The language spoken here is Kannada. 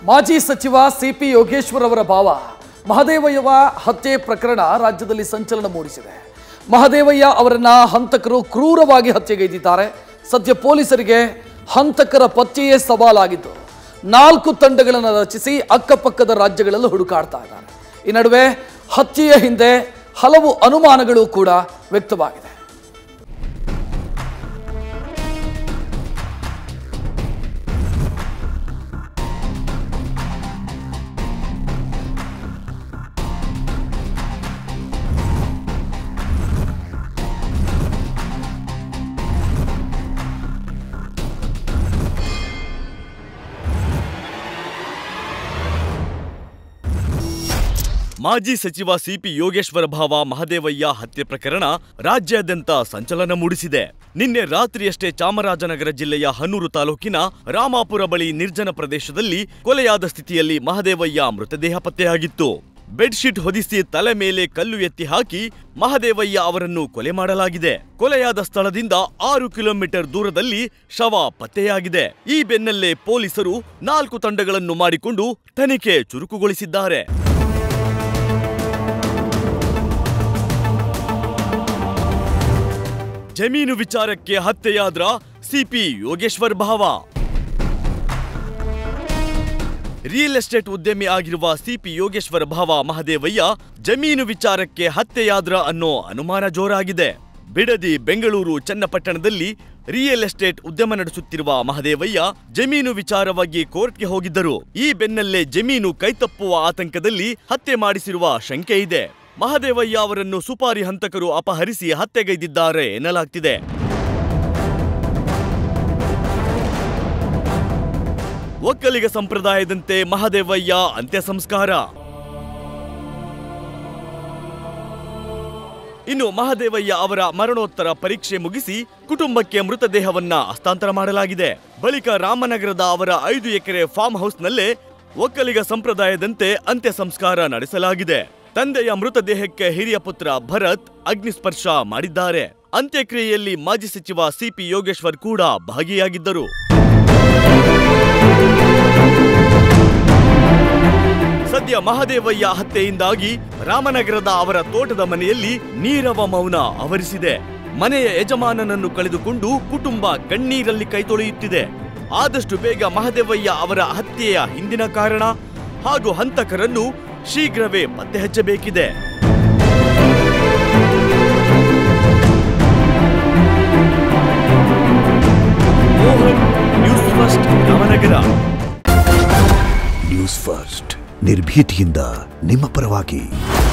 ಮಾಜಿ ಸಚಿವ ಸಿಪಿ ಯೋಗೇಶ್ವರ್ ಅವರ ಭಾವ ಮಹದೇವಯ್ಯವ ಹತ್ಯೆ ಪ್ರಕರಣ ರಾಜ್ಯದಲ್ಲಿ ಸಂಚಲನ ಮೂಡಿಸಿದೆ ಮಹದೇವಯ್ಯ ಅವರನ್ನ ಹಂತಕರು ಕ್ರೂರವಾಗಿ ಹತ್ಯೆಗೈದಿದ್ದಾರೆ ಸದ್ಯ ಪೊಲೀಸರಿಗೆ ಹಂತಕರ ಪತ್ತೆಯೇ ಸವಾಲಾಗಿದ್ದು ನಾಲ್ಕು ತಂಡಗಳನ್ನು ರಚಿಸಿ ಅಕ್ಕಪಕ್ಕದ ರಾಜ್ಯಗಳಲ್ಲೂ ಹುಡುಕಾಡ್ತಾ ಇದ್ದಾರೆ ಈ ನಡುವೆ ಹತ್ಯೆಯ ಹಿಂದೆ ಹಲವು ಅನುಮಾನಗಳು ಕೂಡ ವ್ಯಕ್ತವಾಗಿದೆ ಮಾಜಿ ಸಚಿವ ಸಿಪಿ ಯೋಗೇಶ್ವರ ಭಾವ ಮಹದೇವಯ್ಯ ಹತ್ಯೆ ಪ್ರಕರಣ ರಾಜ್ಯಾದ್ಯಂತ ಸಂಚಲನ ಮೂಡಿಸಿದೆ ನಿನ್ನೆ ರಾತ್ರಿಯಷ್ಟೇ ಚಾಮರಾಜನಗರ ಜಿಲ್ಲೆಯ ಹನ್ನೂರು ತಾಲೂಕಿನ ರಾಮಾಪುರ ಬಳಿ ನಿರ್ಜನ ಪ್ರದೇಶದಲ್ಲಿ ಕೊಲೆಯಾದ ಸ್ಥಿತಿಯಲ್ಲಿ ಮಹದೇವಯ್ಯ ಮೃತದೇಹ ಪತ್ತೆಯಾಗಿತ್ತು ಬೆಡ್ಶೀಟ್ ಹೊದಿಸಿ ತಲೆ ಮೇಲೆ ಕಲ್ಲು ಎತ್ತಿ ಹಾಕಿ ಮಹದೇವಯ್ಯ ಅವರನ್ನು ಕೊಲೆ ಮಾಡಲಾಗಿದೆ ಕೊಲೆಯಾದ ಸ್ಥಳದಿಂದ ಆರು ಕಿಲೋಮೀಟರ್ ದೂರದಲ್ಲಿ ಶವ ಪತ್ತೆಯಾಗಿದೆ ಈ ಬೆನ್ನಲ್ಲೇ ಪೊಲೀಸರು ನಾಲ್ಕು ತಂಡಗಳನ್ನು ಮಾಡಿಕೊಂಡು ತನಿಖೆ ಚುರುಕುಗೊಳಿಸಿದ್ದಾರೆ ಜಮೀನು ವಿಚಾರಕ್ಕೆ ಹತ್ಯೆಯಾದ್ರ ಸಿಪಿ ಯೋಗೇಶ್ವರ್ ಭಾವ ರಿಯಲ್ ಎಸ್ಟೇಟ್ ಉದ್ಯಮಿ ಆಗಿರುವ ಸಿಪಿ ಯೋಗೇಶ್ವರ ಭಾವ ಮಹದೇವಯ್ಯ ಜಮೀನು ವಿಚಾರಕ್ಕೆ ಹತ್ಯೆಯಾದ್ರ ಅನ್ನೋ ಅನುಮಾನ ಜೋರಾಗಿದೆ ಬಿಡದಿ ಬೆಂಗಳೂರು ಚನ್ನಪಟ್ಟಣದಲ್ಲಿ ರಿಯಲ್ ಎಸ್ಟೇಟ್ ಉದ್ಯಮ ನಡೆಸುತ್ತಿರುವ ಮಹದೇವಯ್ಯ ಜಮೀನು ವಿಚಾರವಾಗಿ ಕೋರ್ಟ್ಗೆ ಹೋಗಿದ್ದರು ಈ ಬೆನ್ನಲ್ಲೇ ಜಮೀನು ಕೈತಪ್ಪುವ ಆತಂಕದಲ್ಲಿ ಹತ್ಯೆ ಮಾಡಿಸಿರುವ ಶಂಕೆ ಇದೆ ಮಹದೇವಯ್ಯ ಅವರನ್ನು ಸುಪಾರಿ ಹಂತಕರು ಅಪಹರಿಸಿ ಹತ್ಯೆಗೈದಿದ್ದಾರೆ ಎನ್ನಲಾಗ್ತಿದೆ ಒಕ್ಕಲಿಗ ಸಂಪ್ರದಾಯದಂತೆ ಮಹದೇವಯ್ಯ ಅಂತ್ಯ ಸಂಸ್ಕಾರ ಇನ್ನು ಮಹದೇವಯ್ಯ ಅವರ ಮರಣೋತ್ತರ ಪರೀಕ್ಷೆ ಮುಗಿಸಿ ಕುಟುಂಬಕ್ಕೆ ಮೃತದೇಹವನ್ನ ಹಸ್ತಾಂತರ ಮಾಡಲಾಗಿದೆ ಬಳಿಕ ರಾಮನಗರದ ಅವರ ಐದು ಎಕರೆ ಫಾರ್ಮ್ ಹೌಸ್ನಲ್ಲೇ ಒಕ್ಕಲಿಗ ಸಂಪ್ರದಾಯದಂತೆ ಅಂತ್ಯ ಸಂಸ್ಕಾರ ನಡೆಸಲಾಗಿದೆ ತಂದೆಯ ಮೃತದೇಹಕ್ಕೆ ಹಿರಿಯ ಪುತ್ರ ಭರತ್ ಅಗ್ನಿಸ್ಪರ್ಶ ಮಾಡಿದ್ದಾರೆ ಅಂತ್ಯಕ್ರಿಯೆಯಲ್ಲಿ ಮಾಜಿ ಸಚಿವ ಸಿಪಿ ಯೋಗೇಶ್ವರ್ ಕೂಡ ಭಾಗಿಯಾಗಿದ್ದರು ಸದ್ಯ ಮಹದೇವಯ್ಯ ಹತ್ಯೆಯಿಂದಾಗಿ ರಾಮನಗರದ ಅವರ ತೋಟದ ಮನೆಯಲ್ಲಿ ನೀರವ ಮೌನ ಆವರಿಸಿದೆ ಮನೆಯ ಯಜಮಾನನನ್ನು ಕಳೆದುಕೊಂಡು ಕುಟುಂಬ ಕಣ್ಣೀರಲ್ಲಿ ಕೈತೊಳೆಯುತ್ತಿದೆ ಆದಷ್ಟು ಬೇಗ ಮಹದೇವಯ್ಯ ಅವರ ಹತ್ಯೆಯ ಹಿಂದಿನ ಕಾರಣ ಹಾಗೂ ಹಂತಕರನ್ನು ಶೀಘ್ರವೇ ಪತ್ತೆ ಹಚ್ಚಬೇಕಿದೆ Mohan news first Ramanagara news first ನಿರ್ಭೀತಿಯಿಂದ ನಿಮ್ಮ ಪರವಾಗಿ